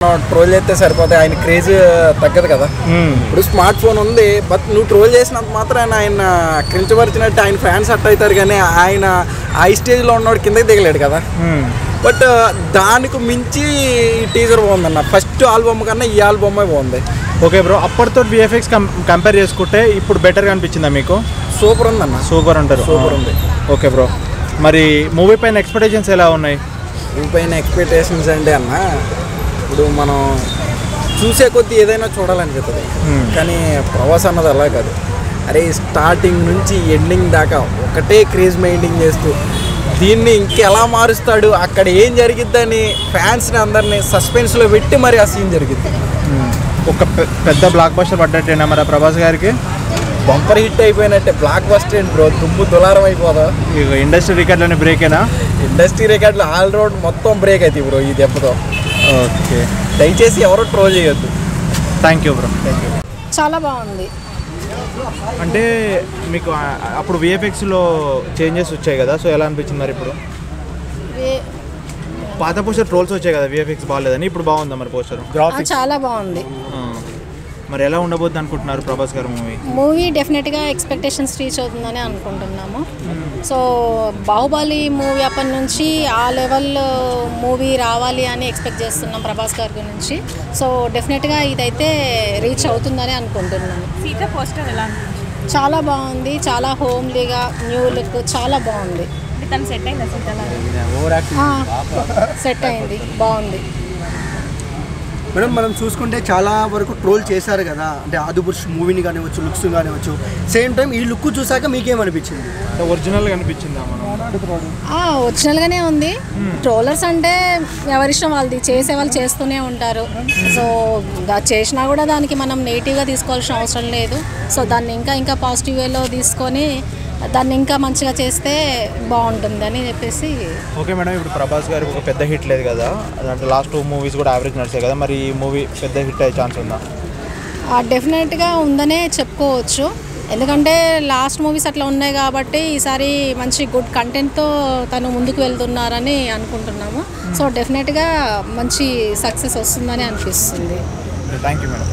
troll చేస్తే సరిపోతే ఆయన క్రేజ్ తగ్గదు కదా ఇప్పుడు స్మార్ట్ ఫోన్ ఉంది బట్ నువ్వు ట్రోల్ చేసినంత మాత్రం ఆయన కించపరిచినట్టు ఆయన ఫ్యాన్స్ అట్ అవుతారు కానీ ఆయన హై స్టేజ్లో ఉన్నవాడు కిందకి దిగలేడు కదా బట్ దానికి మించి ఈ టీజర్ బాగుందన్న ఫస్ట్ ఆల్బమ్ కన్నా ఈ ఆల్బమే బాగుంది ఓకే బ్రో అప్పటితో విఎఫ్ఎక్స్ కంపేర్ చేసుకుంటే ఇప్పుడు బెటర్గా అనిపించిందా మీకు సూపర్ ఉందన్న సూపర్ అంటారు సూపర్ ఉంది ఓకే బ్రో మరి మూవీ పైన ఎక్స్పెక్టేషన్స్ ఎలా ఉన్నాయి పైన ఎక్స్పెక్టేషన్స్ అంటే అన్న ఇప్పుడు మనం చూసే కొద్దీ ఏదైనా చూడాలనిపిస్తుంది కానీ ప్రవాస్ అన్నది అలా కాదు అరే స్టార్టింగ్ నుంచి ఎండింగ్ దాకా ఒకటే క్రేజ్ మెయింటైన్ చేస్తూ దీన్ని ఇంకెలా మారుస్తాడు అక్కడ ఏం జరిగిద్దని ఫ్యాన్స్ని అందరినీ సస్పెన్స్లో పెట్టి మరి ఆ సీన్ జరిగింది ఒక పె- పెద్ద బ్లాక్ బస్టర్ పడ్డట్టేనా మరి ఆ ప్రభాస్ గారికి బంపర్ హిట్ అయిపోయినట్టే బ్లాక్ బస్టర్ ఏంటి బ్రో దుమ్ము దులారం అయిపోదా ఇక ఇండస్ట్రీ రికార్డులోని బ్రేకేనా ఇండస్ట్రీ రికార్డులు ఆల్ రౌండ్ మొత్తం బ్రేక్ అవుతాయి బ్రో ఈ దెబ్బతో ఓకే దయచేసి ఎవరు ట్రోల్ చేయొద్దు థ్యాంక్ యూ బ్రో చాలా బాగుంది అంటే మీకు ఆ- అప్పుడు విఎఫ్ఎక్స్లో చేంజెస్ వచ్చాయి కదా సో ఎలా అనిపించింది మరి ఇప్పుడు వే- పాత పోస్టర్ ట్రోల్స్ వచ్చాయి కదా విఎఫ్ఎక్స్ బాగాలేదని ఇప్పుడు బాగుందా మరి పోస్టర్ ఆ, చాలా బాగుంది మరి ఎలా ఉండబోద్ది అనుకుంటున్నారు ప్రభాస్ గారు మూవీ మూవీ డెఫినెట్గా ఎక్స్పెక్టేషన్స్ రీచ్ అవుతుందని అనుకుంటున్నాము సో బాహుబలి మూవీ అప్పటి నుంచి ఆ లెవెల్ మూవీ రావాలి అని ఎక్స్పెక్ట్ చేస్తున్నాం ప్రభాస్ గారి గురించి సో డెఫినెట్గా ఇదైతే రీచ్ అవుతుందని అనుకుంటున్నాను సీత పోస్టర్ ఎలా అనిపించింది చాలా బాగుంది చాలా హోమ్లీగా న్యూ లుక్ చాలా బాగుంది అంటే తను సెట్ అయిందా సీత సెట్ అయింది బాగుంది మేడం మనం చూసుకుంటే చాలా వరకు ట్రోల్ చేశారు కదా అంటే ఆదిపురుష్ మూవీని కానివచ్చు లుక్స్ కానివచ్చు సేమ్ టైం ఈ లుక్ చూసాక మీకేమనిపించింది అంటే ఒరిజినల్గా అనిపించిందా మనం ఆ, ఒరిజినల్గానే ఉంది ట్రోలర్స్ అంటే ఎవరిష్టం వాళ్ళది చేసే వాళ్ళు చేస్తూనే ఉంటారు సో దా- చేసినా కూడా దానికి మనం నెగిటివ్గా తీసుకోవాల్సిన అవసరం లేదు సో దాన్ని ఇంకా ఇంకా పాజిటివ్ వేలో తీసుకొని దాన్ని ఇంకా మంచిగా చేస్తే బాగుంటుందని చెప్పేసి ఓకే మేడం ఇప్పుడు ప్రభాస్ గారికి ఒక పెద్ద హిట్ లేదు కదా అంటే లాస్ట్ టూ మూవీస్ కూడా యావరేజ్ నడిచాయి కదా మరి ఈ మూవీ పెద్ద హిట్ అయ్యే ఛాన్స్ ఉందా డెఫినెట్గా ఉందనే చెప్పుకోవచ్చు ఎందుకంటే లాస్ట్ మూవీస్ అట్లా ఉన్నాయి కాబట్టి ఈసారి మంచి గుడ్ కంటెంట్తో తను ముందుకు వెళ్తున్నారని అనుకుంటున్నాము సో డెఫినెట్గా మంచి సక్సెస్ వస్తుందని అనిపిస్తుంది థ్యాంక్ యూ మేడం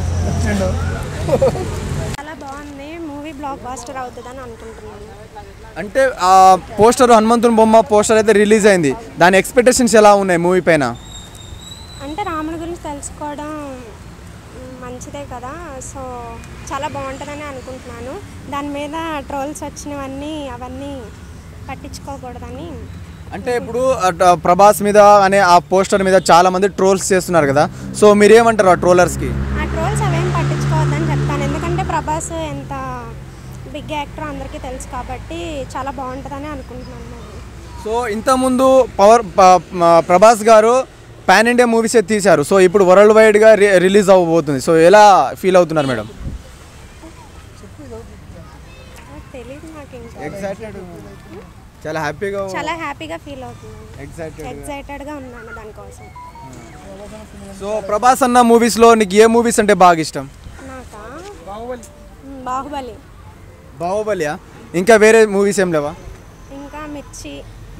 చాలా బాగుంది మూవీ బ్లాక్ బాస్టర్ అవుతుందని అనుకుంటున్నాను అంటే ఆ పోస్టర్ హనుమంతుని బొమ్మ పోస్టర్ అయితే రిలీజ్ అయింది దాని ఎక్స్పెక్టేషన్స్ ఎలా ఉన్నాయి మూవీ పైన అంటే రాముడి గురించి తెలుసుకోవడం మ్, మంచిదే కదా సో చాలా బాగుంటుందని అనుకుంటున్నాను దాని మీద ట్రోల్స్ వచ్చినవన్నీ అవన్నీ పట్టించుకోకూడదని అంటే ఇప్పుడు అట్ ప్రభాస్ మీద అనే ఆ పోస్టర్ మీద చాలా మంది ట్రోల్స్ చేస్తున్నారు కదా సో మీరేమంటారు ఆ ట్రోలర్స్కి ఆ ట్రోల్స్ అవేం పట్టించుకోవద్దని చెప్తాను ఎందుకంటే ప్రభాస్ ఎంత బిగ్ యాక్టర్ అందరికీ తెలుసు కాబట్టి చాలా బాగుంటుందని అనుకుంటున్నాను మరి సో ఇంతకుముందు పవర్ ప- మ- ప్రభాస్ గారు పాన్ ఇండియా మూవీస్ తీశారు సో ఇప్పుడు వరల్డ్ వైడ్గా రి- రిలీజ్ అవ్వబోతుంది సో ఎలా ఫీల్ అవుతున్నారు మేడం నాకు తెలియదు నాకు ఇంకా ఎగ్జైటెడ్ చాలా హ్యాపీగా చాలా హ్యాపీగా ఫీల్ అవుతున్నాను ఎగ్జైటెడ్ ఎగ్జైటెడ్గా ఉన్నాను దానికోసం సో ప్రభాస్ అన్న మూవీస్లో నీకు ఏ మూవీస్ అంటే బాగా ఇష్టం నాకా మ్, బాహుబలి బాహుబలియా ఇంకా వేరే మూవీస్ ఏం లేవా ఇంకా మిర్చి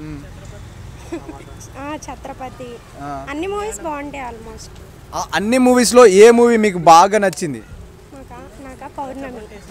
ఆ, ఛత్రపతి అన్ని మూవీస్ బాగుంటాయి ఆల్మోస్ట్ ఆ అన్ని మూవీస్లో ఏ మూవీ మీకు బాగా నచ్చింది నాకా నాకా పౌర్ణమి